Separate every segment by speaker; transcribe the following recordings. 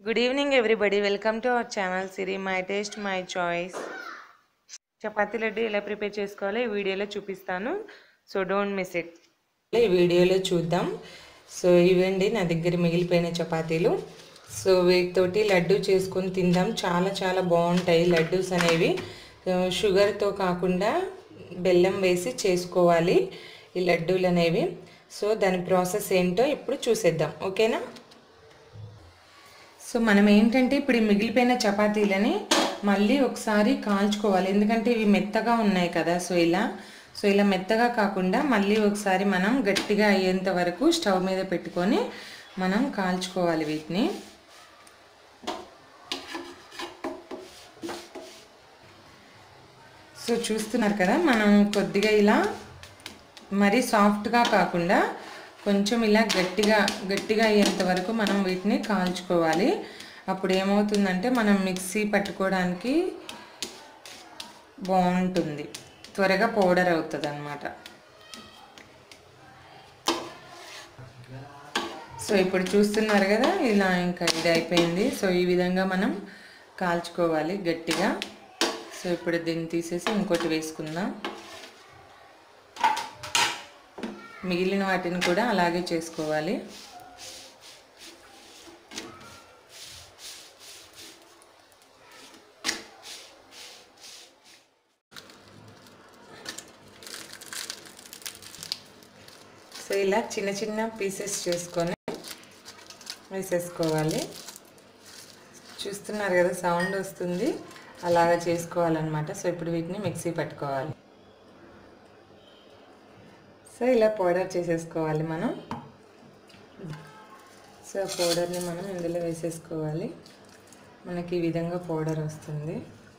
Speaker 1: good evening everybody welcome to our channel Siri my taste my choice chapati laddu ఎలా prepare చేసుకోవాలో ఈ వీడియోలో చూపిస్తాను సో డోంట్ మిస్ ఇట్ ఈ వీడియోలో చూద్దాం సో ఇవండి నా దగ్గర మిగిలిపోయిన చపాతీలు సో వీటితోటి లడ్డు చేసుకొని తిందాం చాలా చాలా బాగుంటాయి లడ్డూస్ అనేవి సో షుగర్తో కాకుండా బెల్లం వేసి చేసుకోవాలి ఈ లడ్డూలు అనేవి సో దాని ప్రాసెస్ ఏంటో ఇప్పుడు చూసేద్దాం ఓకేనా సో మనం ఏంటంటే ఇప్పుడు ఈ మిగిలిపోయిన చపాతీలని మళ్ళీ ఒకసారి కాల్చుకోవాలి ఎందుకంటే ఇవి మెత్తగా ఉన్నాయి కదా సో ఇలా సో ఇలా మెత్తగా కాకుండా మళ్ళీ ఒకసారి మనం గట్టిగా అయ్యేంత వరకు స్టవ్ మీద పెట్టుకొని మనం కాల్చుకోవాలి వీటిని సో చూస్తున్నారు కదా మనం కొద్దిగా ఇలా మరీ సాఫ్ట్గా కాకుండా కొంచెం ఇలా గట్టిగా గట్టిగా అయ్యేంత వరకు మనం వీటిని కాల్చుకోవాలి అప్పుడు ఏమవుతుందంటే మనం మిక్సీ పట్టుకోవడానికి బాగుంటుంది త్వరగా పౌడర్ అవుతుంది అనమాట సో ఇప్పుడు చూస్తున్నారు కదా ఇలా ఇంకా ఇది అయిపోయింది సో ఈ విధంగా మనం కాల్చుకోవాలి గట్టిగా సో ఇప్పుడు దీన్ని తీసేసి ఇంకోటి వేసుకుందాం మిగిలిన వాటిని కూడా అలాగే చేసుకోవాలి సో ఇలా చిన్న చిన్న పీసెస్ చేసుకొని వేసేసుకోవాలి చూస్తున్నారు కదా సౌండ్ వస్తుంది అలాగా చేసుకోవాలన్నమాట సో ఇప్పుడు వీటిని మిక్సీ పట్టుకోవాలి సో ఇలా పౌడర్ చేసేసుకోవాలి మనం సో ఆ పౌడర్ని మనం ఇందులో వేసేసుకోవాలి మనకి ఈ విధంగా పౌడర్ వస్తుంది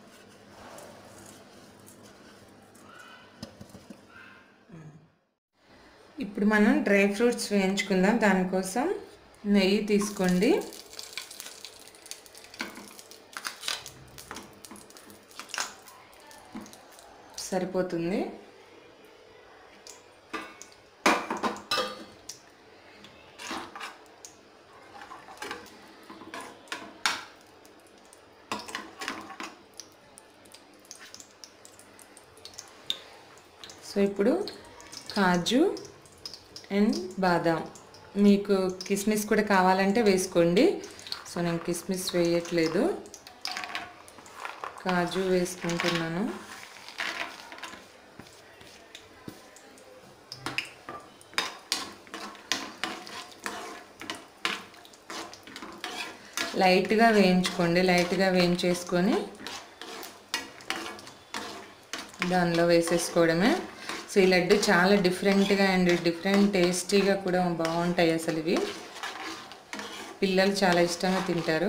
Speaker 1: ఇప్పుడు మనం డ్రై ఫ్రూట్స్ వేయించుకుందాం దానికోసం నెయ్యి తీసుకోండి సరిపోతుంది సో ఇప్పుడు కాజు అండ్ బాదాం మీకు కిస్మిస్ కూడా కావాలంటే వేసుకోండి సో నేను కిస్మిస్ వేయట్లేదు కాజు వేసుకుంటున్నాను లైట్గా వేయించుకోండి లైట్గా వేయించేసుకొని దానిలో వేసేసుకోవడమే సో ఈ లడ్డు చాలా డిఫరెంట్గా అండ్ డిఫరెంట్ టేస్టీగా కూడా బాగుంటాయి అసలు ఇవి పిల్లలు చాలా ఇష్టంగా తింటారు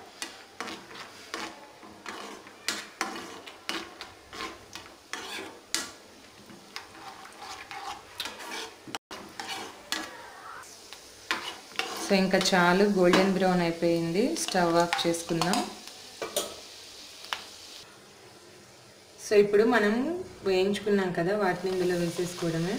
Speaker 1: సో ఇంకా చాలు గోల్డెన్ బ్రౌన్ అయిపోయింది స్టవ్ ఆఫ్ చేసుకుందాం సో ఇప్పుడు మనం వేయించుకున్నాం కదా వాటిని ఇందులో వేసేసుకోవడమే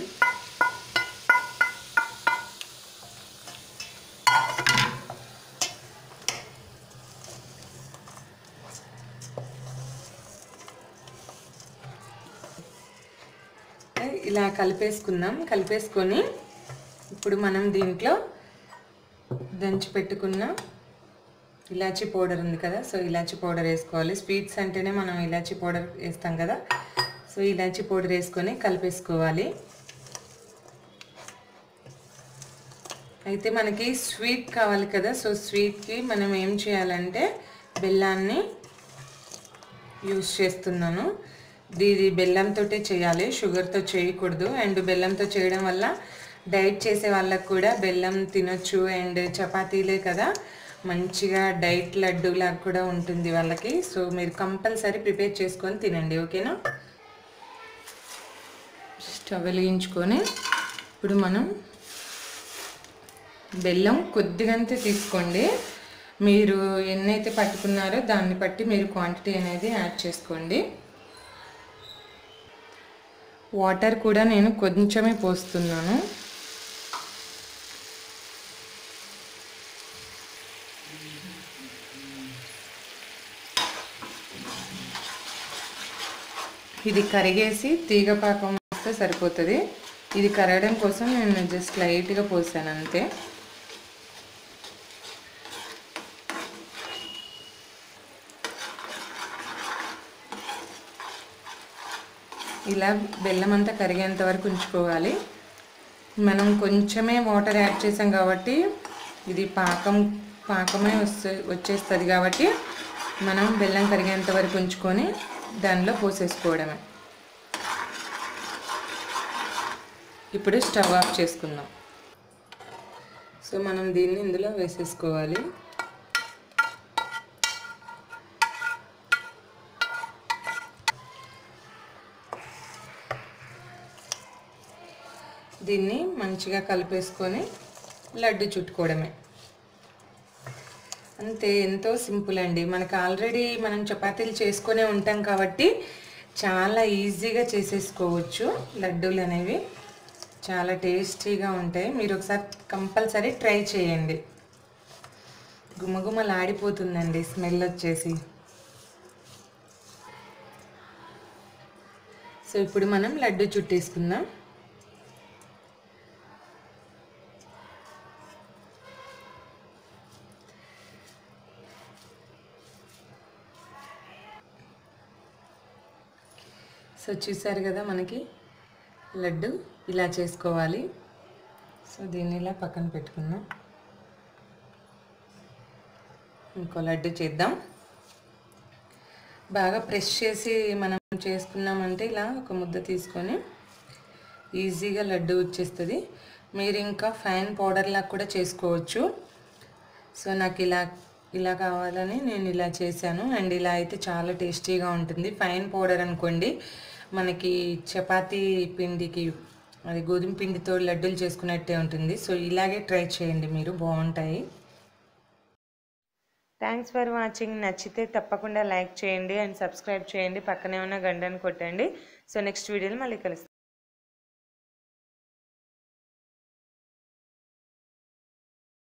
Speaker 1: ఇలా కలిపేసుకుందాం కలిపేసుకొని ఇప్పుడు మనం దీంట్లో దంచి పెట్టుకున్న ఇలాచీ పౌడర్ ఉంది కదా సో ఇలాచీ పౌడర్ వేసుకోవాలి స్వీట్స్ అంటేనే మనం ఇలాచీ పౌడర్ వేస్తాం కదా సో ఇలాచీ పౌడర్ వేసుకొని కలిపేసుకోవాలి అయితే మనకి స్వీట్ కావాలి కదా సో స్వీట్కి మనం ఏం చేయాలంటే బెల్లాన్ని యూస్ చేస్తున్నాను ఇది బెల్లంతో చేయాలి షుగర్తో చేయకూడదు అండ్ బెల్లంతో చేయడం వల్ల డైట్ చేసే వాళ్ళకు కూడా బెల్లం తినొచ్చు అండ్ చపాతీలే కదా మంచిగా డైట్ లడ్డూలాగా కూడా ఉంటుంది వాళ్ళకి సో మీరు కంపల్సరీ ప్రిపేర్ చేసుకొని తినండి ఓకేనా స్టవ్ వెలిగించుకొని ఇప్పుడు మనం బెల్లం కొద్దిగంతే తీసుకోండి మీరు ఎన్నైతే పట్టుకున్నారో దాన్ని బట్టి మీరు క్వాంటిటీ అనేది యాడ్ చేసుకోండి వాటర్ కూడా నేను కొంచెమే పోస్తున్నాను ఇది కరిగేసి తీగ పాకం వస్తే సరిపోతుంది ఇది కరగడం కోసం నేను జస్ట్ లైట్గా పోసాను అంతే ఇలా బెల్లం అంతా కరిగేంత వరకు ఉంచుకోవాలి మనం కొంచెమే వాటర్ యాడ్ చేసాం కాబట్టి ఇది పాకం పాకమే వస్తే వచ్చేస్తుంది కాబట్టి మనం బెల్లం కరిగేంత వరకు ఉంచుకొని దానిలో పోసేసుకోవడమే ఇప్పుడు స్టవ్ ఆఫ్ చేసుకుందాం సో మనం దీన్ని ఇందులో వేసేసుకోవాలి దీన్ని మంచిగా కలిపేసుకొని లడ్డు చుట్టుకోవడమే అంతే ఎంతో సింపుల్ అండి మనకు ఆల్రెడీ మనం చపాతీలు చేసుకునే ఉంటాం కాబట్టి చాలా ఈజీగా చేసేసుకోవచ్చు లడ్డూలు అనేవి చాలా టేస్టీగా ఉంటాయి మీరు ఒకసారి కంపల్సరీ ట్రై చేయండి గుమగుమలాడిపోతుందండి స్మెల్ వచ్చేసి సో ఇప్పుడు మనం లడ్డు చుట్టేసుకుందాం సో చూసారు కదా మనకి లడ్డు ఇలా చేసుకోవాలి సో దీన్ని ఇలా పక్కన పెట్టుకుందాం ఇంకో లడ్డు చేద్దాం బాగా ప్రెస్ చేసి మనం చేసుకున్నామంటే ఇలా ఒక ముద్ద తీసుకొని ఈజీగా లడ్డు వచ్చేస్తుంది మీరు ఇంకా ఫైన్ పౌడర్లా కూడా చేసుకోవచ్చు సో నాకు ఇలా ఇలా కావాలని నేను ఇలా చేశాను అండ్ ఇలా అయితే చాలా టేస్టీగా ఉంటుంది ఫైన్ పౌడర్ అనుకోండి మనకి చపాతీ పిండికి అది గోధుమ పిండితో లడ్డూలు చేసుకున్నట్టే ఉంటుంది సో ఇలాగే ట్రై చేయండి మీరు బాగుంటాయి థ్యాంక్స్ ఫర్ వాచింగ్ నచ్చితే తప్పకుండా లైక్ చేయండి అండ్ సబ్స్క్రైబ్ చేయండి పక్కనే ఉన్న గంటను కొట్టండి సో నెక్స్ట్ వీడియోలో మళ్ళీ కలుస్తాం